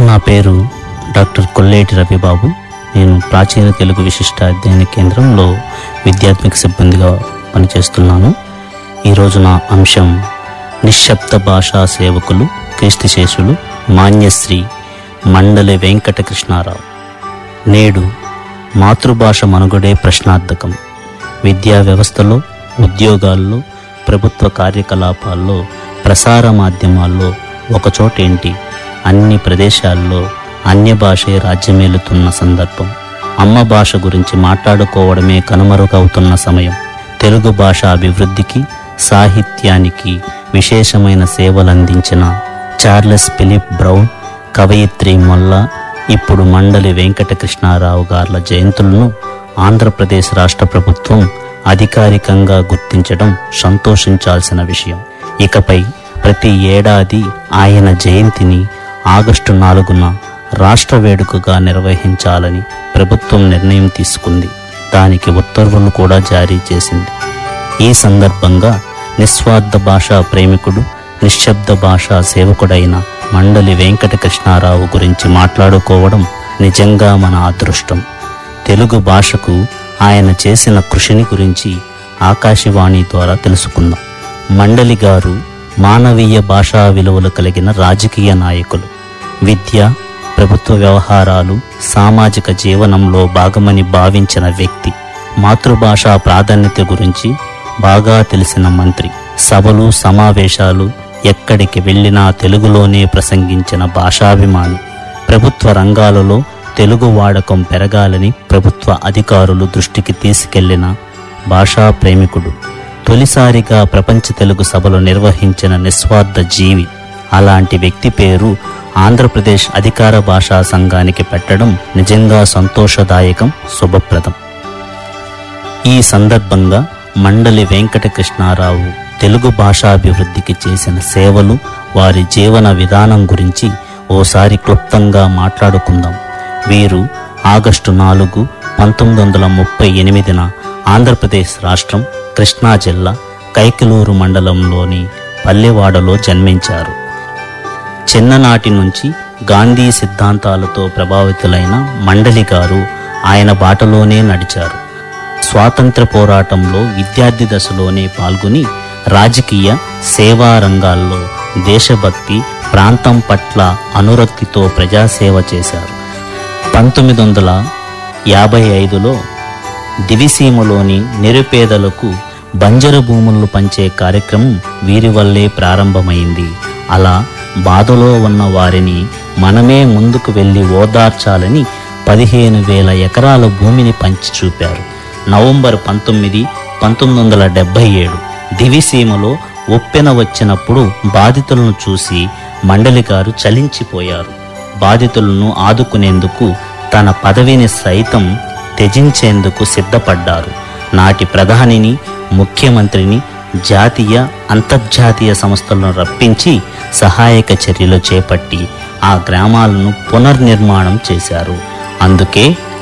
నా పేరు డాక్టర్ కొల్లేటి రవిబాబు నేను ప్రాచీన తెలుగు విశిష్ట అధ్యయన కేంద్రంలో విద్యాత్మిక సిబ్బందిగా పనిచేస్తున్నాను ఈరోజు నా అంశం నిశ్శబ్ద భాషా సేవకులు క్రీస్తుశేషులు మాన్యశ్రీ మండలి వెంకటకృష్ణారావు నేడు మాతృభాష మనుగడే ప్రశ్నార్థకం విద్యా వ్యవస్థలో ఉద్యోగాల్లో ప్రభుత్వ కార్యకలాపాల్లో ప్రసార మాధ్యమాల్లో ఒకచోటేంటి అన్ని ప్రదేశాల్లో అన్య భాషే రాజ్యమేలుతున్న సందర్భం అమ్మ భాష గురించి మాట్లాడుకోవడమే కనుమరుగవుతున్న సమయం తెలుగు భాష అభివృద్ధికి సాహిత్యానికి విశేషమైన సేవలందించిన చార్లెస్ ఫిలిప్ బ్రౌన్ కవయిత్రి మొల్ల ఇప్పుడు మండలి వెంకటకృష్ణారావు గార్ల జయంతులను ఆంధ్రప్రదేశ్ రాష్ట్ర ప్రభుత్వం అధికారికంగా గుర్తించడం సంతోషించాల్సిన విషయం ఇకపై ప్రతి ఏడాది ఆయన జయంతిని ఆగస్టు నాలుగున రాష్ట్ర వేడుకగా నిర్వహించాలని ప్రభుత్వం నిర్ణయం తీసుకుంది దానికి ఉత్తర్వులు కూడా జారీ చేసింది ఈ సందర్భంగా నిస్వార్థ భాషా ప్రేమికుడు నిశ్శబ్ద భాషా సేవకుడైన మండలి వెంకటకృష్ణారావు గురించి మాట్లాడుకోవడం నిజంగా మన అదృష్టం తెలుగు భాషకు ఆయన చేసిన కృషిని గురించి ఆకాశవాణి ద్వారా తెలుసుకుందాం మండలి గారు మానవీయ భాషా విలువలు కలిగిన రాజకీయ నాయకులు విద్య ప్రభుత్వ వ్యవహారాలు సామాజిక జీవనంలో భాగమని భావించిన వ్యక్తి మాతృభాషా ప్రాధాన్యత గురించి బాగా తెలిసిన మంత్రి సభలు సమావేశాలు ఎక్కడికి వెళ్ళినా తెలుగులోనే ప్రసంగించిన భాషాభిమాని ప్రభుత్వ రంగాలలో తెలుగు వాడకం పెరగాలని ప్రభుత్వ అధికారులు దృష్టికి తీసుకెళ్లిన భాషా ప్రేమికుడు తొలిసారిగా ప్రపంచ తెలుగు సభలు నిర్వహించిన నిస్వార్థ జీవి అలాంటి వ్యక్తి పేరు ఆంధ్రప్రదేశ్ అధికార భాషా సంఘానికి పెట్టడం నిజంగా సంతోషదాయకం శుభప్రదం ఈ సందర్భంగా మండలి వెంకటకృష్ణారావు తెలుగు భాషాభివృద్ధికి చేసిన సేవలు వారి జీవన విధానం గురించి ఓసారి క్లుప్తంగా మాట్లాడుకుందాం వీరు ఆగస్టు నాలుగు పంతొమ్మిది వందల ముప్పై ఎనిమిదిన ఆంధ్రప్రదేశ్ రాష్ట్రం కృష్ణా జిల్లా కైకలూరు మండలంలోని పల్లెవాడలో జన్మించారు చిన్ననాటి నుంచి గాంధీ సిద్ధాంతాలతో ప్రభావితులైన మండలి గారు ఆయన బాటలోనే నడిచారు స్వాతంత్ర పోరాటంలో విద్యార్థి దశలోనే పాల్గొని రాజకీయ సేవా రంగాల్లో దేశభక్తి ప్రాంతం పట్ల అనురక్తితో ప్రజాసేవ చేశారు పంతొమ్మిది వందల యాభై ఐదులో దివిసీమలోని నిరుపేదలకు బంజరు భూములను పంచే కార్యక్రమం వీరి వల్లే ప్రారంభమైంది అలా బాధలో ఉన్న వారిని మనమే ముందుకు వెళ్ళి ఓదార్చాలని పదిహేను వేల ఎకరాల భూమిని పంచి చూపారు నవంబర్ పంతొమ్మిది పంతొమ్మిది వందల డెబ్భై ఏడు దివిసీమలో ఒప్పెన వచ్చినప్పుడు బాధితులను చూసి మండలి గారు చలించిపోయారు బాధితులను ఆదుకునేందుకు తన పదవిని సైతం త్యజించేందుకు సిద్ధపడ్డారు నాటి ప్రధానిని ముఖ్యమంత్రిని జాతీయ అంతర్జాతీయ సంస్థలను రప్పించి సహాయక చర్యలు చేపట్టి ఆ గ్రామాలను పునర్నిర్మాణం చేశారు అందుకే